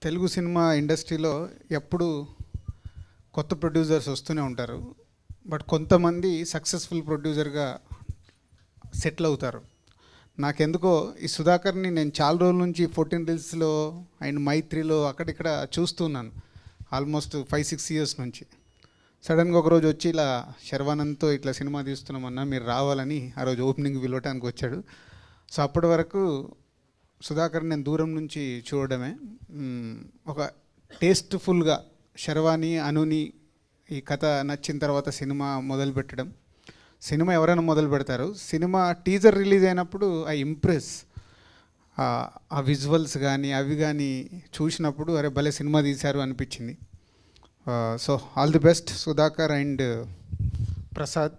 Telugu cinema ఇండస్ట్రీలో ఎప్పుడు కొత్త ప్రొడ్యూసర్స్ వస్తూనే ఉంటారు బట్ కొంతమంది సక్సెస్ఫుల్ ప్రొడ్యూసర్గా సెటిల్ అవుతారు నాకెందుకో ఈ సుధాకర్ని నేను చాలా రోజుల నుంచి ఫోర్టీన్ రీల్స్లో అండ్ మైత్రిలో అక్కడిక్కడ చూస్తున్నాను ఆల్మోస్ట్ ఫైవ్ సిక్స్ ఇయర్స్ నుంచి సడన్గా ఒకరోజు వచ్చి ఇలా శర్వానంద్తో ఇట్లా సినిమా తీస్తున్నామన్నా మీరు రావాలని ఆ రోజు ఓపెనింగ్ పిలవటానికి వచ్చాడు సో అప్పటి వరకు సుధాకర్ నేను దూరం నుంచి చూడడమే మ్మ్, ఒక టేస్ట్ఫుల్గా శర్వాని అనుని ఈ కథ నచ్చిన తర్వాత సినిమా మొదలు పెట్టడం సినిమా ఎవరైనా మొదలు పెడతారు సినిమా టీజర్ రిలీజ్ అయినప్పుడు ఐ ఇంప్రెస్ ఆ విజువల్స్ కానీ అవి కానీ చూసినప్పుడు అరే భలే సినిమా తీశారు అనిపించింది so all the best Sudhakar and Prasad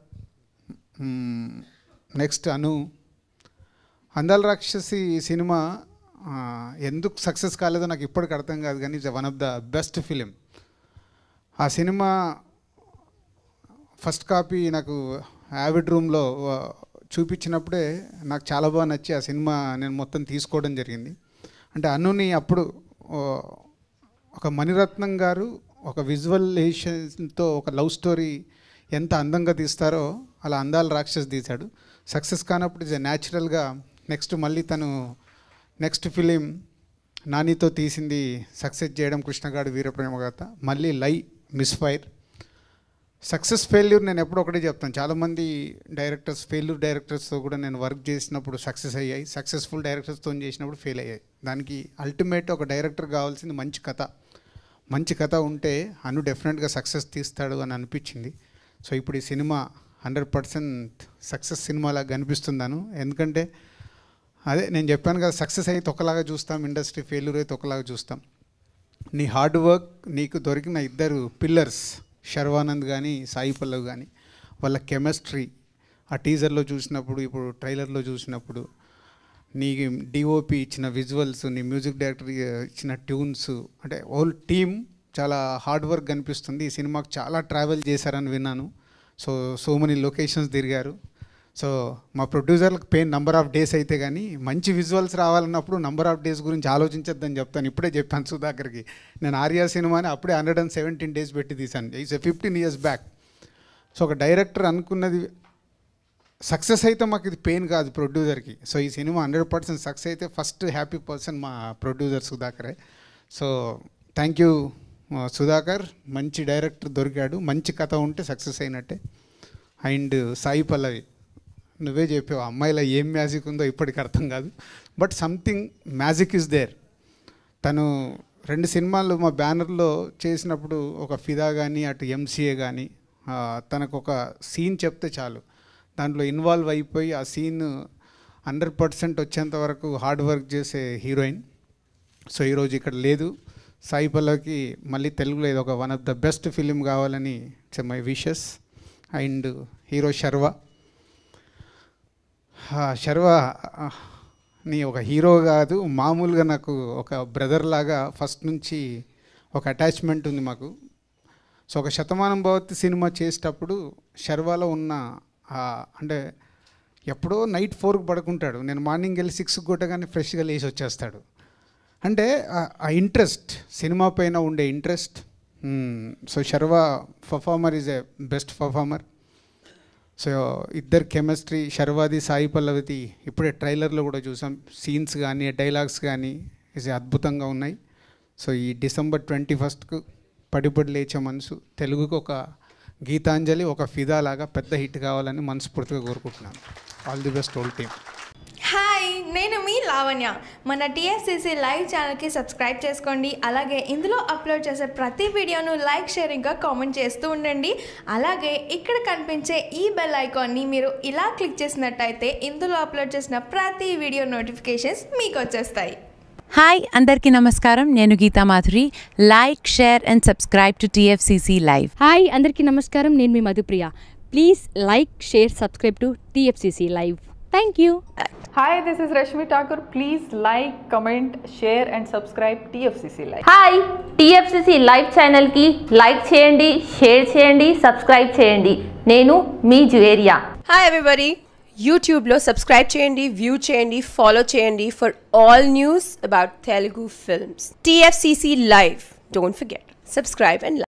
next అను అందాల రాక్షసి సినిమా ఆ, ఎందుకు సక్సెస్ కాలేదో నాకు ఇప్పటికి అర్థం కాదు కానీ it's one of the best film ఆ సినిమా ఫస్ట్ కాపీ నాకు యావిడ్ రూమ్లో ఆ, చూపించినప్పుడే నాకు చాలా బాగా నచ్చి ఆ సినిమా నేను మొత్తం తీసుకోవడం జరిగింది అంటే అనుని అప్పుడు ఓ, ఒక మణిరత్నం గారు ఒక విజువలేషన్తో ఒక లవ్ స్టోరీ ఎంత అందంగా తీస్తారో అలా అందాల రాక్షస్ తీశాడు సక్సెస్ కానప్పుడు ఇస్ న్యాచురల్గా నెక్స్ట్ మళ్ళీ తను నెక్స్ట్ ఫిలిం నానితో తీసింది సక్సెస్ చేయడం కృష్ణగాడు వీరప్రేమ గాథ మళ్ళీ లై మిస్ఫైర్ సక్సెస్ ఫెయిల్యూర్ నేను ఎప్పుడు ఒకటే చెప్తాను చాలామంది డైరెక్టర్స్ ఫెయిల్యూర్ డైరెక్టర్స్తో కూడా నేను వర్క్ చేసినప్పుడు సక్సెస్ అయ్యాయి సక్సెస్ఫుల్ డైరెక్టర్స్తో చేసినప్పుడు ఫెయిల్ అయ్యాయి దానికి అల్టిమేట్ ఒక డైరెక్టర్ కావాల్సింది మంచి కథ మంచి కథ ఉంటే అను డెఫినెట్గా సక్సెస్ తీస్తాడు అని అనిపించింది సో ఇప్పుడు ఈ సినిమా హండ్రెడ్ పర్సెంట్ సక్సెస్ సినిమాలాగా కనిపిస్తున్నాను ఎందుకంటే అదే నేను చెప్పాను కదా సక్సెస్ అయితే ఒకలాగా చూస్తాం ఇండస్ట్రీ ఫెయిల్యూర్ అయితే ఒకలాగా చూస్తాం నీ హార్డ్ వర్క్ నీకు దొరికిన ఇద్దరు పిల్లర్స్ శర్వానంద్ కానీ సాయి పల్లవ్ కానీ వాళ్ళ కెమిస్ట్రీ ఆ టీజర్లో చూసినప్పుడు ఇప్పుడు ట్రైలర్లో చూసినప్పుడు నీ డిఓపి ఇచ్చిన విజువల్స్ నీ మ్యూజిక్ డైరెక్టర్ ఇచ్చిన ట్యూన్స్ అంటే హోల్ టీమ్ చాలా హార్డ్ వర్క్ కనిపిస్తుంది ఈ సినిమాకు చాలా ట్రావెల్ చేశారని విన్నాను సో సో మెనీ లొకేషన్స్ తిరిగారు సో మా ప్రొడ్యూసర్లకు పెయిన్ నంబర్ ఆఫ్ డేస్ అయితే కానీ మంచి విజువల్స్ రావాలన్నప్పుడు నంబర్ ఆఫ్ డేస్ గురించి ఆలోచించొద్దని చెప్తాను ఇప్పుడే చెప్పాను సుధాకర్కి నేను ఆర్యా సినిమాని అప్పుడే హండ్రెడ్ అండ్ సెవెంటీన్ డేస్ పెట్టి తీశాను it's fifteen years back so ఒక డైరెక్టర్ అనుకున్నది సక్సెస్ అయితే మాకు ఇది పెయిన్ కాదు ప్రొడ్యూసర్కి సో ఈ సినిమా హండ్రెడ్ పర్సెంట్ సక్సెస్ అయితే ఫస్ట్ హ్యాపీ పర్సన్ మా ప్రొడ్యూసర్ సుధాకరే సో థ్యాంక్ యూ సుధాకర్ మంచి డైరెక్టర్ దొరికాడు మంచి కథ ఉంటే సక్సెస్ అయినట్టే అండ్ సాయి పల్లవి నువ్వే చెప్పావు అమ్మాయిలో ఏం మ్యాజిక్ ఉందో ఇప్పటికి అర్థం కాదు but something magic is there తను రెండు సినిమాలు మా బ్యానర్లో చేసినప్పుడు ఒక ఫిదా కానీ అటు ఎంసీఏ కానీ తనకు ఒక సీన్ చెప్తే చాలు దాంట్లో ఇన్వాల్వ్ అయిపోయి ఆ సీన్ హండ్రెడ్ పర్సెంట్ వచ్చేంత వరకు హార్డ్ వర్క్ చేసే హీరోయిన్ సో ఈరోజు ఇక్కడ లేదు సాయి పల్లవికి మళ్ళీ తెలుగులో ఇది ఒక one of the best film కావాలని it's my wishes and hero Sharwa ఆ, శర్వ ఆ, నీ ఒక హీరో కాదు మామూలుగా నాకు ఒక బ్రదర్ లాగా ఫస్ట్ నుంచి ఒక అటాచ్మెంట్ ఉంది మాకు సో ఒక శతమానం భవతి సినిమా చేసేటప్పుడు శర్వాలో ఉన్న ఆ, అంటే ఎప్పుడో నైట్ ఫోర్కి పడుకుంటాడు నేను మార్నింగ్ వెళ్ళి సిక్స్కి కొట్టగానే ఫ్రెష్గా లేచి వచ్చేస్తాడు అంటే ఆ- ఆ ఇంట్రెస్ట్ సినిమా పైన ఉండే interest so Sharwa performer is a best performer so ఇద్దరు కెమిస్ట్రీ శర్వాది సాయి పల్లవిది ఇప్పుడే ట్రైలర్లో కూడా చూసాం సీన్స్ కానీ డైలాగ్స్ కానీ ఇది అద్భుతంగా ఉన్నాయి సో ఈ డిసెంబర్ ట్వంటీ ఫస్ట్కు పడిపడి లేచే మనసు తెలుగుకు ఒక గీతాంజలి ఒక ఫిదా లాగా పెద్ద హిట్ కావాలని మనస్ఫూర్తిగా కోరుకుంటున్నాను all the best whole team hi నేను మీ లావణ్య మన టీఎస్సీసీ లైవ్ ఛానల్కి సబ్స్క్రైబ్ చేసుకోండి అలాగే ఇందులో అప్లోడ్ చేసే ప్రతి వీడియోను లైక్ షేర్ ఇంకా కామెంట్ చేస్తూ ఉండండి అలాగే ఇక్కడ కనిపించే ఈ బెల్ ఐకాన్ని మీరు ఇలా క్లిక్ చేసినట్టయితే ఇందులో అప్లోడ్ చేసిన ప్రతి వీడియో నోటిఫికేషన్స్ మీకు వచ్చేస్తాయి హాయ్ అందరికీ నమస్కారం నేను Geeta Madhuri like share and subscribe to TFCC live hi అందరికీ నమస్కారం నేను మీ Madhupriya please like share subscribe to TFCC live thank you Hi, this is Rashmi Thakur. Please like, comment, share, and subscribe TFCC Live. Hi TFCC live ఛానల్కి like చేయండి share చేయండి subscribe చేయండి నేను మీ జువేరియా హాయ్ ఎవ్రీబడి యూట్యూబ్లో సబ్స్క్రైబ్ చేయండి view చేయండి follow చేయండి for all news about Telugu films TFCC live don't forget subscribe and